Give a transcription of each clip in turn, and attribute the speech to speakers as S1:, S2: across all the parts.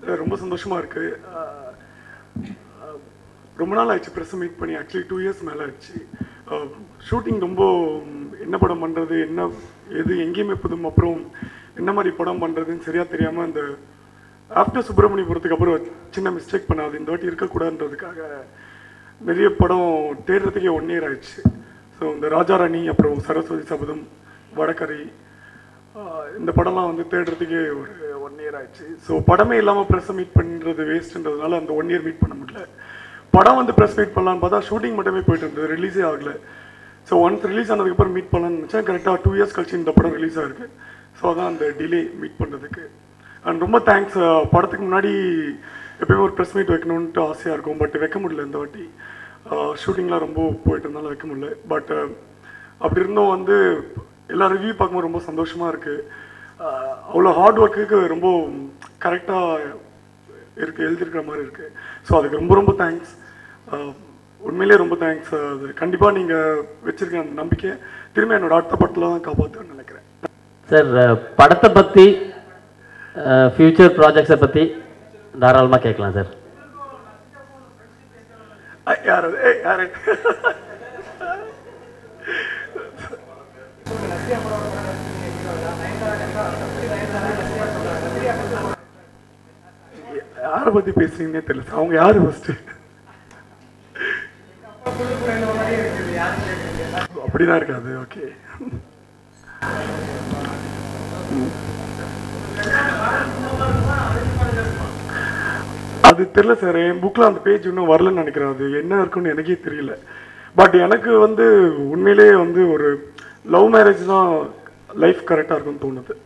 S1: அஹ் ரொம்ப சந்தோஷமா இருக்கு அஹ் அஹ் ரொம்ப நாள் ஆயிடுச்சு ப்ரெஸ் மீட் பண்ணி ஆக்சுவலி டூ இயர்ஸ் மேலே ஆயிடுச்சு ஷூட்டிங் ரொம்ப ம், என்ன படம் பண்ணுறது என்ன எது எங்கேயுமே புதும் அப்புறம் என்ன மாதிரி படம் பண்ணுறதுன்னு சரியாக தெரியாமல் அந்த ஆஃப்டர் சுப்பிரமணியபுரத்துக்கு அப்புறம் சின்ன மிஸ்டேக் பண்ணாது இந்த வாட்டி இருக்கக்கூடாதுன்றதுக்காக நிறைய படம் தேடுறதுக்கே ஒன் இயர் ஆயிடுச்சு ஸோ இந்த ராஜாராணி அப்புறம் சரஸ்வதி சபதம் வடகரை ஆஹ் இந்த படம்லாம் வந்து தேடுறதுக்கே ஒரு ஒன் இயர் ஆயிடுச்சு ஸோ படமே இல்லாமல் ப்ரெஸ் மீட் பண்ணுறது வேஸ்ட்ன்றதுனால அந்த ஒன் இயர் மீட் பண்ண முடியல படம் வந்து ப்ரெஸ் மீட் பண்ணலான்னு பார்த்தா ஷூட்டிங் மட்டுமே போயிட்டு இருந்தது ரிலீஸே ஆகல ஸோ ஒன்ஸ் ரிலீஸ் ஆனதுக்கப்புறம் மீட் பண்ணலாம்னு நினச்சேன் கரெக்டாக டூ இயர்ஸ் கழிச்சு இந்த படம் ரிலீஸ் ஆயிருக்கு ஸோ அதான் அந்த டிலே மீட் பண்ணுறதுக்கு அண்ட் ரொம்ப தேங்க்ஸ் படத்துக்கு முன்னாடி எப்பயுமே ஒரு ப்ரெஸ் மீட் வைக்கணுன்ட்டு ஆசையாக இருக்கும் பட் வைக்க முடியல இந்த வாட்டி ஷூட்டிங்லாம் ரொம்ப போயிட்டு இருந்தாலும் வைக்க முடியல பட் அப்படி இருந்தும் வந்து எல்லா ரிவ்யூ பார்க்கும்போது ரொம்ப சந்தோஷமாக இருக்குது அவ்வளோ ஹார்ட் ஒர்க்குக்கு ரொம்ப கரெக்டாக இருக்கு எழுதியிருக்கிற மாதிரி இருக்கு ஸோ அதுக்கு ரொம்ப ரொம்ப தேங்க்ஸ் உண்மையிலேயே ரொம்ப தேங்க்ஸ் அது கண்டிப்பாக நீங்கள் வச்சிருக்க அந்த நம்பிக்கை திரும்ப என்னோட அடுத்த படத்தில் தான் காப்பாற்றுன்னு நினைக்கிறேன்
S2: சார் படத்தை பற்றி ஃப்யூச்சர் ப்ராஜெக்ட்ஸை பற்றி தாராளமாக கேட்கலாம் சார்
S1: அஹ், யார் அது? ஏய், யாரு யாரை பத்தி பேசுறீங்கன்னே தெரியல அவங்க யாரு ஃபர்ஸ்ட் அப்படிதான் இருக்காது ஓகே அது தெரியல சார் என் புக்கில் அந்த பேஜ் இன்னும் வரலன்னு நினைக்கிறேன் அது என்ன இருக்குன்னு எனக்கே தெரியல பட் எனக்கு வந்து உண்மையிலேயே வந்து ஒரு லவ் மேரேஜ் தான் லைஃப் கரெக்டாக இருக்கும்னு தோணுது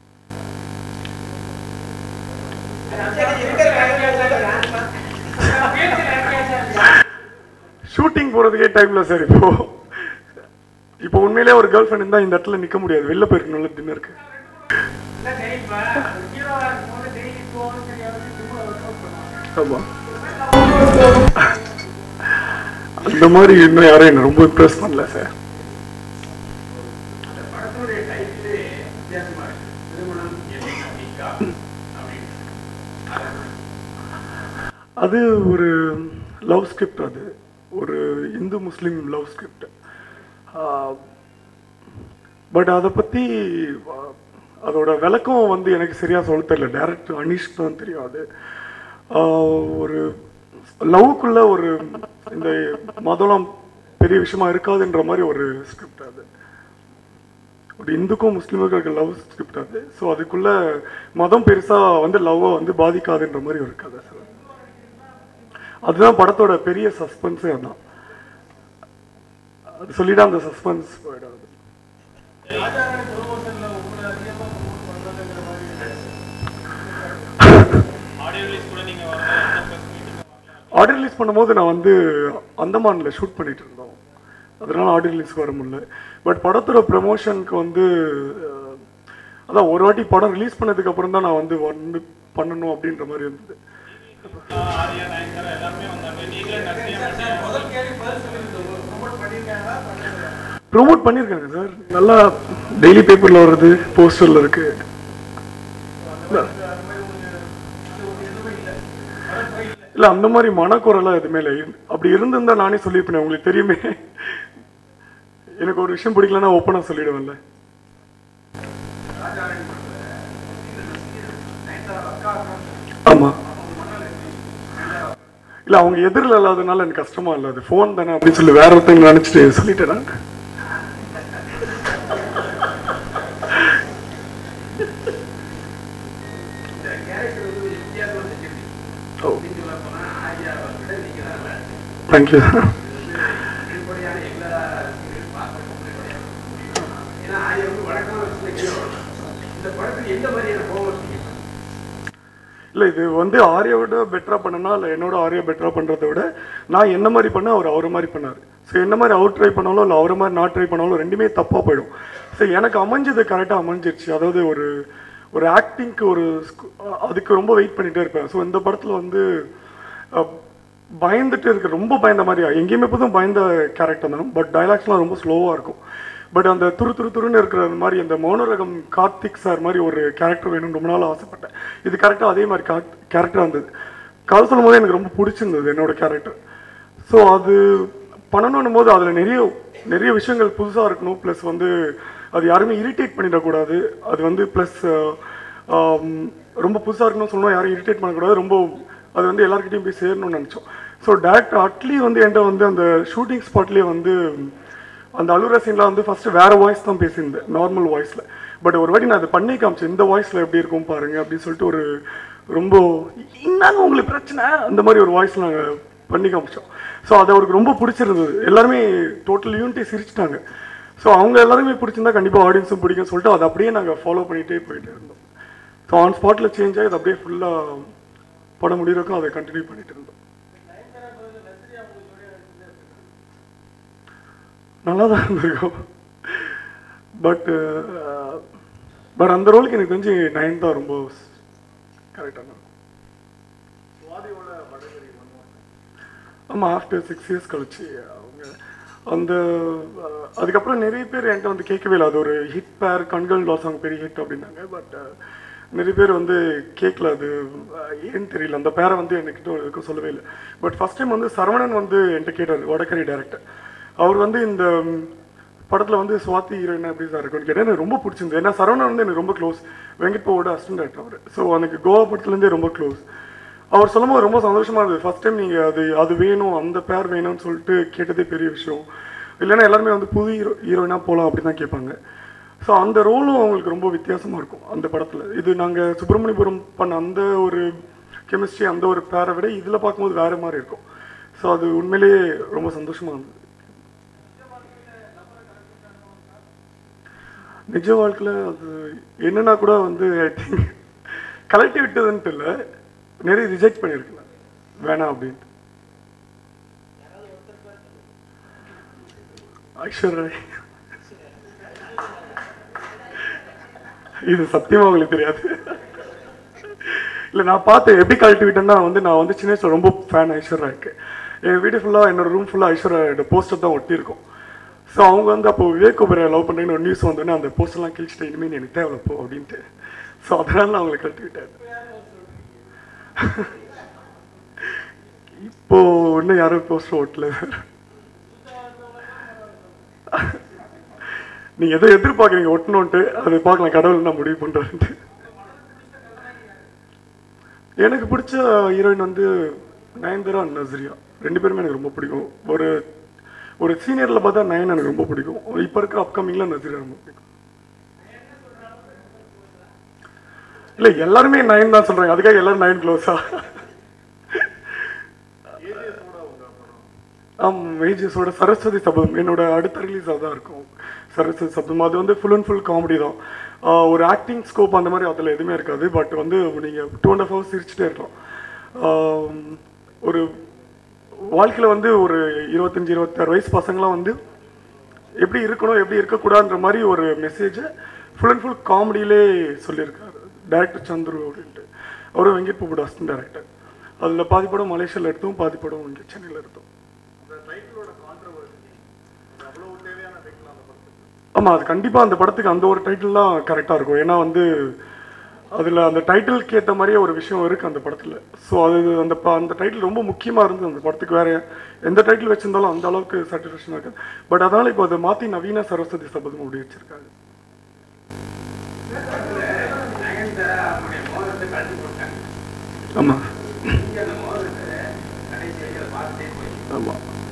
S1: ஷூட்டிங் போகிறதுக்கே டைம்ல சார் இப்போ இப்போ உண்மையிலேயே ஒரு கேர்ள் ஃப்ரெண்ட் இருந்தால் இந்த இடத்துல நிற்க முடியாது வெளில போயிருக்கணும்ல டின்னருக்கு ஆமா அந்த மாதிரி இன்னும் யாரும் என்ன ரொம்ப இம்ப்ரெஸ் பண்ணல சார் அது ஒரு லவ் ஸ்கிரிப்ட் அது ஒரு Hindu Muslim love script but அதை பற்றி அதோட விளக்கம் வந்து எனக்கு சரியாக சொல்ல தெரியல டேரக்டர் அனீஷ் தான் தெரியும் அது ஆஹ் ஒரு லவ்க்குள்ள ஒரு இந்த மதம்லாம் பெரிய விஷயமா இருக்காதுன்ற மாதிரி ஒரு ஸ்கிரிப்ட் அது ஒரு இந்துக்கும் முஸ்லீமுக்கும் இருக்க லவ் ஸ்கிரிப்ட் அது ஸோ அதுக்குள்ள மதம் பெருசா வந்து லவ்வை வந்து பாதிக்காதுன்ற மாதிரி ஒரு கதை சார் அதுதான் படத்தோட பெரிய சஸ்பென்ஸே அதான் அது சொல்லிட்டா அந்த சஸ்பென்ஸ் போயிடாது ஆடியோ ரிலீஸ் பண்ணும்போது நான் வந்து அந்தமான்ல ஷூட் பண்ணிட்டு இருந்தோம் அதனால ஆடியோ ரிலீஸ் வர முடியல பட் படத்தோட ப்ரமோஷனுக்கு வந்து அஹ், அதான் ஒரு வாட்டி படம் ரிலீஸ் பண்ணதுக்கு அப்புறம் தான் நான் வந்து வந்து பண்ணணும் அப்படின்ற மாதிரி இருந்தது ப்ரோமோட் பண்ணியிருக்காங்க சார் நல்லா டெய்லி பேப்பர்ல வருது போஸ்டர்ல இருக்கு இல்ல அந்த மாதிரி மனக்குறலாம் எதுவுமே இல்லை அப்படி இருந்திருந்தா நானே சொல்லியிருப்பேன் உங்களுக்கு தெரியுமே எனக்கு ஒரு விஷயம் பிடிக்கலன்னா ஓப்பனா சொல்லிடுவேன்ல ஆமா இல்ல அவங்க எதிரில் இல்லாதனால எனக்கு கஷ்டமா இல்ல அது ஃபோன் தானே அப்படின்னு சொல்லி வேற ஒருத்தங்க நினைச்சிட்டு சொல்லிட்டேன் நான் ஓ தேங்க்யூ இல்ல இது வந்து ஆரியாவோட பெட்டரா பண்ணனா இல்ல என்னோட ஆரியா பெட்டரா பண்றதை விட நான் என்ன மாதிரி பண்ண அவர் அவர் மாதிரி பண்ணாரு ஸோ என்ன மாதிரி அவர் ட்ரை பண்ணாலும் இல்லை அவரை மாதிரி நான் ட்ரை பண்ணாலும் ரெண்டுமே தப்பா போயிடும் ஸோ எனக்கு அமைஞ்சது கரெக்டாக அமைஞ்சிருச்சு அதாவது ஒரு ஒரு ஆக்டிங்க்கு ஒரு sc- அதுக்கு ரொம்ப வெயிட் பண்ணிட்டே இருப்பேன் ஸோ இந்த படத்துல வந்து அஹ், பயந்துட்டு இருக்க ரொம்ப பயந்த மாதிரி எங்கேயுமே எப்போதும் பயந்த கேரக்டர் தான் பட் டைலாக்ஸ்லாம் ரொம்ப ஸ்லோவாக இருக்கும் பட் அந்த துரு துரு துருன்னு இருக்கிற அந்த மாதிரி அந்த மௌனரகம் கார்த்திக் சார் மாதிரி ஒரு கேரக்டர் வேணும்னு ரொம்ப நாள் ஆசைப்பட்டேன் இது கரெக்டாக அதே மாதிரி கேரக்டர் இருந்தது கதை சொல்லும் போது எனக்கு ரொம்ப பிடிச்சிருந்தது என்னோட கேரக்டர் ஸோ அது பண்ணணும் போது அதில் நிறைய நிறைய விஷயங்கள் புதுசாக இருக்கணும் ப்ளஸ் வந்து அது யாருமே இரிட்டேட் பண்ணிடக்கூடாது அது வந்து ப்ளஸ் ரொம்ப புதுசாக இருக்கணும்னு சொல்லணும் யாரும் இரிட்டேட் பண்ணக்கூடாது ரொம்ப அது வந்து எல்லாருக்கிட்டையும் போய் சேரணும்னு நினச்சோம் ஸோ டேரக்டர் அட்லி வந்து என்கிட்ட வந்து அந்த ஷூட்டிங் ஸ்பாட்லேயே வந்து அந்த அலுவலக சீன்லாம் வந்து ஃபர்ஸ்ட் வேற வாய்ஸ் தான் பேசியிருந்தேன் நார்மல் வாய்ஸ்ல பட் ஒரு வாட்டி நான் அதை பண்ணி காமிச்சேன் இந்த வாய்ஸ்ல எப்படி இருக்கும் பாருங்க அப்படின்னு சொல்லிட்டு ஒரு ரொம்ப என்னங்க உங்களுக்கு பிரச்சனை அந்த மாதிரி ஒரு வாய்ஸ் நாங்கள் பண்ணி காமிச்சோம் ஸோ அது அவருக்கு ரொம்ப பிடிச்சிருந்தது எல்லாருமே டோட்டல் யூனிட்டி சிரிச்சிட்டாங்க ஸோ அவங்க எல்லாருமே பிடிச்சிருந்தா கண்டிப்பாக ஆடியன்ஸும் பிடிக்கும்னு சொல்லிட்டு அதை அப்படியே நாங்கள் ஃபாலோ பண்ணிகிட்டே போயிட்டே இருந்தோம் ஸோ ஆன் ஸ்பாட்டில் சேஞ்ச் ஆகி அதை அப்படியே ஃபுல்லாக படம் முடிகிறக்கும் அதை கண்டினியூ பண்ணிட்டு இருந்தோம் நல்லா தான் இருந்திருக்கும் பட் பட் அந்த ரோலுக்கு எனக்கு தெரிஞ்சு நைன் தான் ரொம்ப கரெக்டாக இருக்கும் ஆமாம் ஆஃப்டர் சிக்ஸ் இயர்ஸ் கழிச்சு அவங்க அந்த அஹ், அதுக்கப்புறம் நிறைய பேர் என்கிட்ட வந்து கேட்கவே இல்லை அது ஒரு ஹிட் பேர் கண்கள் லாஸ் அவங்க பெரிய ஹிட் அப்படின்னாங்க பட் நிறைய பேர் வந்து கேட்கல அது அஹ், ஏன்னு தெரியல அந்த பேரை வந்து என்கிட்ட எதுக்கும் சொல்லவே இல்லை பட் ஃபர்ஸ்ட் டைம் வந்து சரவணன் வந்து என்கிட்ட கேட்டார் வடக்கரி டேரக்டர் அவர் வந்து இந்த ம், படத்துல வந்து சுவாதி ஹீரோயின் எப்படி சார் இருக்கும்னு கேட்டேன் எனக்கு ரொம்ப பிடிச்சிருந்தது ஏன்னா சரவணன் வந்து எனக்கு ரொம்ப க்ளோஸ் வெங்கட் போவோட அசிஸ்டன்ட் டேரக்டர் அவர் ஸோ எனக்கு கோவா படத்துலேருந்தே ரொம்ப க்ளோஸ் அவர் சொல்லும்போது ரொம்ப சந்தோஷமா இருந்தது ஃபர்ஸ்ட் டைம் நீங்க அது அது வேணும் அந்த பேர் வேணும்னு சொல்லிட்டு கேட்டதே பெரிய விஷயம் இல்லைன்னா எல்லாருமே வந்து புது ஹீரோ ஹீரோயினா போகலாம் அப்படின்னு தான் கேட்பாங்க ஸோ அந்த ரோலும் அவங்களுக்கு ரொம்ப வித்தியாசமா இருக்கும் அந்த படத்துல இது நாங்க சுப்பிரமணியபுரம் பண்ண அந்த ஒரு கெமிஸ்ட்ரி அந்த ஒரு பேரை விட இதுல பார்க்கும்போது வேற மாதிரி இருக்கும் ஸோ அது உண்மையிலேயே ரொம்ப சந்தோஷமா இருந்தது நிஜ வாழ்க்கையில் அது என்னன்னா கூட வந்து ஐ திங்க் கலட்டி விட்டதுன்ட்டு இல்லை நிறைய ரிஜெக்ட் பண்ணியிருக்கலாம் வேணாம் அப்படின்ட்டு ஐஸ்வர்யா ராய். இது சத்தியமா உங்களுக்கு தெரியாது இல்ல நான் பார்த்தேன் எப்படி கழட்டி விட்டேன்னா வந்து நான் வந்து சின்ன வயசுல ரொம்ப ஃபேன் ஐஸ்வர்யாக்கு என் வீடு ஃபுல்லா என்னோட ரூம் ஃபுல்லா ஐஸ்வர்யாவோட போஸ்டர் தான் ஒட்டி இருக்கும் ஸோ அவங்க வந்து அப்போ விவேக் ஒபரையா லவ் பண்ணுறேன்னு ஒரு நியூஸ் வந்தோடனே அந்த போஸ்டர்லாம் கிழிச்சிட்டு இனிமேல் நீ எனக்கு தேவையில்ல போ அப்படின்ட்டு ஸோ அதனால நான் அவங்களை கழட்டி விட்டேன் இப்போ இன்னும் யாரும் போஸ்டர் ஓட்டல நீங்க எதை எதிர்பார்க்குறீங்க ஒட்டணுன்ட்டு அதை பார்க்கலாம் கடவுள் நான் முடிவு பண்றேன்ட்டு எனக்கு பிடிச்ச ஹீரோயின் வந்து நயன்தாரா நஸ்ரியா ரெண்டு பேருமே எனக்கு ரொம்ப பிடிக்கும் ஒரு ஒரு சீனியர்ல பார்த்தா நயன் எனக்கு ரொம்ப பிடிக்கும் இப்போ இருக்கிற அப்கமிங்ல நஸ்ரியா ரொம்ப பிடிக்கும் இல்ல எல்லாருமே நயன் தான் சொல்றாங்க அதுக்காக எல்லாரும் நயன் க்ளோஸா ஆம் மேஜஸோட சரஸ்வதி சபதம் என்னோட அடுத்த ரிலீஸ் அதான் இருக்கும் சரஸ்வதி சபதம் அது வந்து ஃபுல் அண்ட் ஃபுல் காமெடி தான் ஆஹ் ஒரு ஆக்டிங் ஸ்கோப் அந்த மாதிரி அதில் எதுவுமே இருக்காது பட் வந்து நீங்கள் டூ அண்ட் ஹாஃப் ஹவர்ஸ் சிரிச்சுட்டே இருக்கலாம் ஆம், ஒரு வாழ்க்கையில் வந்து ஒரு இருபத்தஞ்சி இருபத்தாறு வயசு பசங்களாம் வந்து எப்படி இருக்கணும் எப்படி இருக்கக்கூடாதுன்ற மாதிரி ஒரு மெசேஜை ஃபுல் அண்ட் ஃபுல் காமெடியிலே சொல்லியிருக்காரு டேரக்டர் சந்துரு அப்படின்ட்டு அவரும் வெங்கட் பிரபுட அசிஸ்டன்ட் டேரக்டர் அதில் பாதி படம் மலேசியாவில் எடுத்தோம் பாதி படம் இங்கே சென்னையில் எடுத்தோம் ஆமா அது கண்டிப்பா அந்த படத்துக்கு அந்த ஒரு டைட்டில் தான் கரெக்டா இருக்கும் ஏன்னா வந்து அதுல அந்த டைட்டிலுக்கு ஏத்த மாதிரியே ஒரு விஷயம் இருக்கு அந்த படத்துல ஸோ அது அந்த ப- அந்த டைட்டில் ரொம்ப முக்கியமா இருந்தது அந்த படத்துக்கு வேற எந்த டைட்டில் வச்சிருந்தாலும் அந்த அளவுக்கு சாட்டிஸ்ஃபேக்ஷன் இருக்கு பட் அதனால இப்போ அதை மாத்தி நவீன சரஸ்வதி சபதம் அப்படி வச்சிருக்காங்க ஆமா ஆமா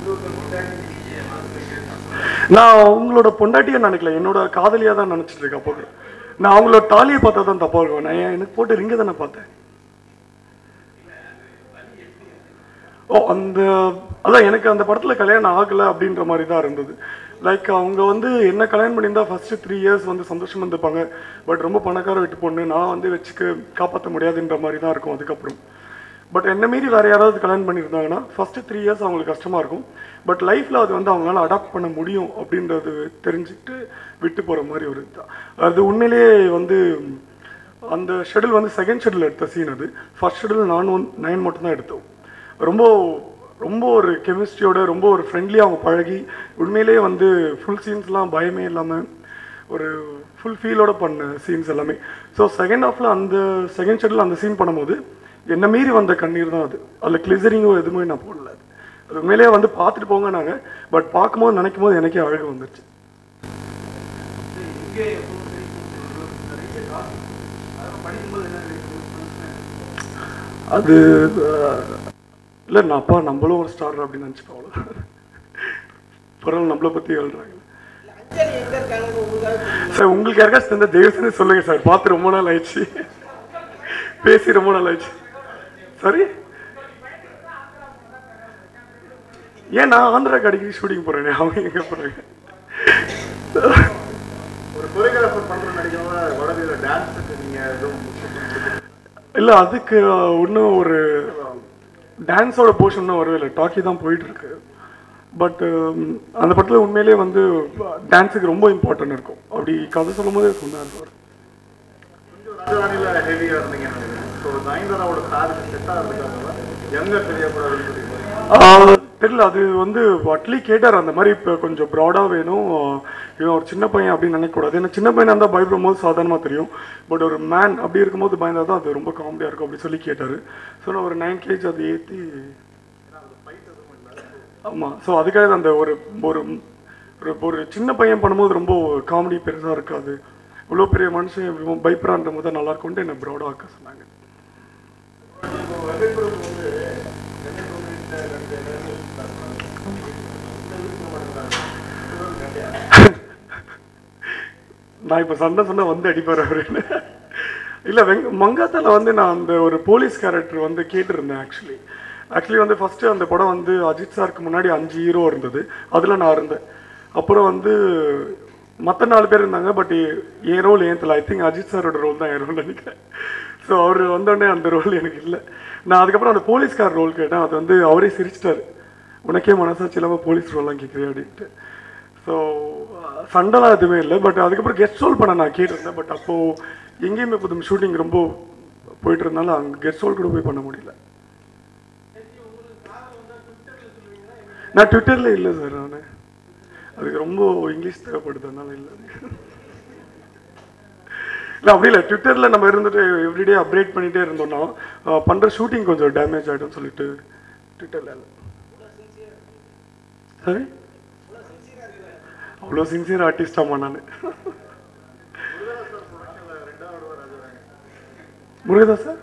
S1: நான் அவங்களோட பொண்டாட்டியா நினைக்கல என்னோட காதலியா தான் நினைச்சிட்டு இருக்கேன் அப்போ நான் அவங்களோட தாலியை பார்த்தா தான் தப்பா இருக்கும் நான் ஏன் எனக்கு போட்டு ரிங்க தானே பார்த்தேன் ஓ அந்த அதான் எனக்கு அந்த படத்துல கல்யாணம் ஆகல அப்படின்ற மாதிரி தான் இருந்தது லைக் அவங்க வந்து என்ன கல்யாணம் பண்ணியிருந்தா ஃபர்ஸ்ட் த்ரீ இயர்ஸ் வந்து சந்தோஷமா இருந்திருப்பாங்க பட் ரொம்ப பணக்கார விட்டு பொண்ணு நான் வந்து வச்சுக்க காப்பாற்ற முடியாதுன்ற மாதிரி தான் இருக்கும் அதுக்கப்புறம் பட் என்ன மீறி வேற யாராவது கல்யாணம் பண்ணியிருந்தாங்கன்னா ஃபர்ஸ்ட் த்ரீ இயர்ஸ் அவங்களுக்கு கஷ்டமா இருக்கும் பட் லைஃப்ல அது வந்து அவங்களால அடாப்ட் பண்ண முடியும் அப்படின்றது தெரிஞ்சுக்கிட்டு விட்டு போற மாதிரி ஒரு இதுதான் அது உண்மையிலேயே வந்து அந்த ஷெடியூல் வந்து செகண்ட் ஷெடியூல் எடுத்த சீன் அது ஃபர்ஸ்ட் ஷெடியூல் நான் ஒன் நைன் மட்டும் தான் எடுத்தோம் ரொம்ப ரொம்ப ஒரு கெமிஸ்ட்ரியோட ரொம்ப ஒரு ஃப்ரெண்ட்லியாக அவங்க பழகி உண்மையிலேயே வந்து ஃபுல் சீன்ஸ்லாம் பயமே இல்லாமல் ஒரு ஃபுல் ஃபீலோட பண்ண சீன்ஸ் எல்லாமே ஸோ செகண்ட் ஹாஃபில் அந்த செகண்ட் ஷெட்டில் அந்த சீன் பண்ணும்போது என்னை மீறி வந்த கண்ணீர் தான் அது அதில் கிளிசரிங்கோ எதுவுமே நான் போடல அது உண்மையிலேயே வந்து பார்த்துட்டு போங்க நாங்கள் பட் பார்க்கும்போது நினைக்கும் போது எனக்கே அழகு வந்துருச்சு அது இல்லை நான் அப்பா நம்மளும் ஒரு ஸ்டார் அப்படின்னு நினச்சிப்போம் அவ்வளோ பரவாயில்ல நம்மளை பற்றி எழுதுறாங்க
S3: அஞ்சலி எங்க இருக்காங்கன்னு உங்களுக்காக தெரியுமா?
S1: சார் உங்களுக்கு யாருக்காச்சும் தெரிஞ்ச தயவு செஞ்சு சொல்லுங்க சார் பார்த்து ரொம்ப நாள் ஆயிடுச்சு பேசி ரொம்ப நாள் ஆயிடுச்சு சரி ஏன் நான் ஆந்திராக்கு அடிக்கடி ஷூட்டிங் போறேனே அவங்க எங்க போறாங்க
S4: ஒரு கொரியோகிராஃபர் பண்ற நடிக்கிறவங்க வடதில டான்ஸுக்கு நீங்க எதுவும்
S1: இல்ல அதுக்கு இன்னும் ஒரு டான்ஸோட போர்ஷன் வரவே இல்லை டாக்கி தான் போயிட்டு இருக்கு பட் அந்த படத்துல உண்மையிலேயே வந்து டான்ஸுக்கு ரொம்ப இம்பார்ட்டன்ட் இருக்கும் அப்படி கதை சொல்லும் போதே சொன்னார் அவர்
S4: கொஞ்சம் ராஜதானியில ஹெவியா இருந்தீங்க நினைக்கிறேன் ஸோ நயன்தாராவோட சாருக்கு செட்டாக இருந்துக்காங்க எங்க தெரியக்கூடாதுன்னு சொல்லி
S1: ஆஹ் தெரியல அது வந்து அட்லி கேட்டார் அந்த மாதிரி இப்போ கொஞ்சம் ப்ராடாக வேணும் ஆஹ் இவன் ஒரு சின்ன பையன் அப்படின்னு நினைக்கக்கூடாது ஏன்னா சின்ன பையனாக இருந்தால் பயப்படும் போது சாதாரணமாக தெரியும் பட் ஒரு மேன் அப்படி இருக்கும்போது பயந்தா தான் அது ரொம்ப காமெடியாக இருக்கும் அப்படி சொல்லி கேட்டார் ஸோ நான் ஒரு நைன் கேஜ் அது ஏற்றி ஆமாம் ஸோ அதுக்காக அந்த ஒரு ஒரு ஒரு ஒரு சின்ன பையன் பண்ணும்போது ரொம்ப காமெடி பெருசாக இருக்காது இவ்வளோ பெரிய மனுஷன் இவன் பயப்படுறான்ற போது தான் நல்லா இருக்கும்ட்டு என்னை ப்ரௌடாக ஆக்க சொன்னாங்க நான் இப்போ சண்டை சொன்னா வந்து அடிப்பார் அப்படின்னு இல்லை வெங்க மங்காத்தால வந்து நான் அந்த ஒரு போலீஸ் கேரக்டர் வந்து கேட்டிருந்தேன் ஆக்சுவலி ஆக்சுவலி வந்து ஃபஸ்ட்டு அந்த படம் வந்து அஜித் சாருக்கு முன்னாடி அஞ்சு ஹீரோ இருந்தது அதில் நான் இருந்தேன் அப்புறம் வந்து மற்ற நாலு பேர் இருந்தாங்க பட் என் ரோல் ஏன் தெரியல ஐ திங்க் அஜித் சாரோட ரோல் தான் என் ரோல் நினைக்கிறேன் ஸோ அவர் வந்தோடனே அந்த ரோல் எனக்கு இல்லை நான் அதுக்கப்புறம் அந்த போலீஸ்கார் ரோல் கேட்டேன் அது வந்து அவரே சிரிச்சிட்டாரு உனக்கே மனசாட்சி இல்லாமல் போலீஸ் ரோல்லாம் கேட்குறியா அப்படின்ட்டு ஸோ சண்டைலாம் எதுவுமே இல்லை பட் அதுக்கப்புறம் கெஸ்ட் ரோல் பண்ண நான் கேட்டிருந்தேன் பட் அப்போது எங்கேயுமே புதும் ஷூட்டிங் ரொம்ப போயிட்டு இருந்தால அங்கே கெஸ்ட் ரோல் கூட போய் பண்ண முடியல நான் ட்விட்டரில் இல்லை சார் நான் அதுக்கு ரொம்ப இங்கிலீஷ் தேவைப்படுது அதனால இல்லை இல்லை அப்படி இல்லை ட்விட்டரில் நம்ம இருந்துட்டு எவ்ரிடே அப்டேட் பண்ணிகிட்டே இருந்தோம்னா பண்ணுற ஷூட்டிங் கொஞ்சம் டேமேஜ் ஆகிடும் சொல்லிட்டு ட்விட்டரில் இல்லை சரி அவ்வளோ சின்சியர் ஆர்டிஸ்டாமா நான் முருகதாஸ் சார்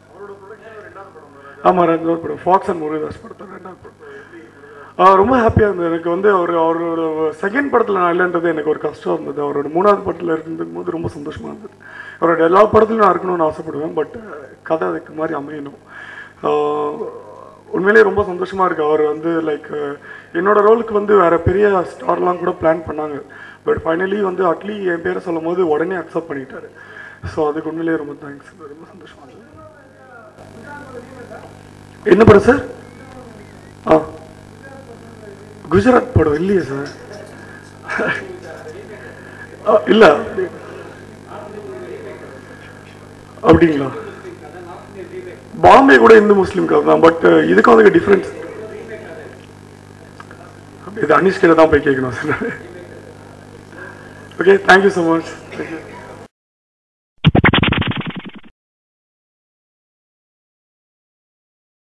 S1: ஆமாம் ரெண்டாவது படம் ஃபாக்ஸ் அண்ட் முருகதாஸ் படத்தோட ரெண்டாவது படம் ஆ, ரொம்ப ஹாப்பியாக இருந்தது எனக்கு வந்து அவர் அவரோட செகண்ட் படத்தில் நான் இல்லைன்றது எனக்கு ஒரு கஷ்டம் இருந்தது அவரோட மூணாவது படத்தில் இருக்கும் போது ரொம்ப சந்தோஷமாக இருந்தது அவரோட எல்லா படத்துலையும் நான் இருக்கணும்னு ஆசைப்படுவேன் பட் கதை அதுக்கு மாதிரி அமையணும் ஆ, உண்மையிலேயே ரொம்ப சந்தோஷமாக இருக்கு அவர் வந்து லைக் என்னோட ரோலுக்கு வந்து வேற பெரிய ஸ்டார்லாம் கூட பிளான் பண்ணாங்க பட் ஃபைனலி வந்து அட்லி என் பேரை சொல்லும் போது உடனே அக்செப்ட் பண்ணிட்டாரு ஸோ அதுக்கு உண்மையிலேயே ரொம்ப தேங்க்ஸ் ரொம்ப சந்தோஷமாக இருந்தது என்ன படம் சார் ஆ குஜராத் படம் இல்லையே சார் ஆ, இல்ல அப்படிங்களா பாம்பே கூட இந்து முஸ்லீம் கதை தான் பட் இதுக்கும் அதுக்கு டிஃப்ரென்ஸ் இது அனிஷ் கிட்ட தான் போய் கேட்கணும் sir okay thank you so much thank you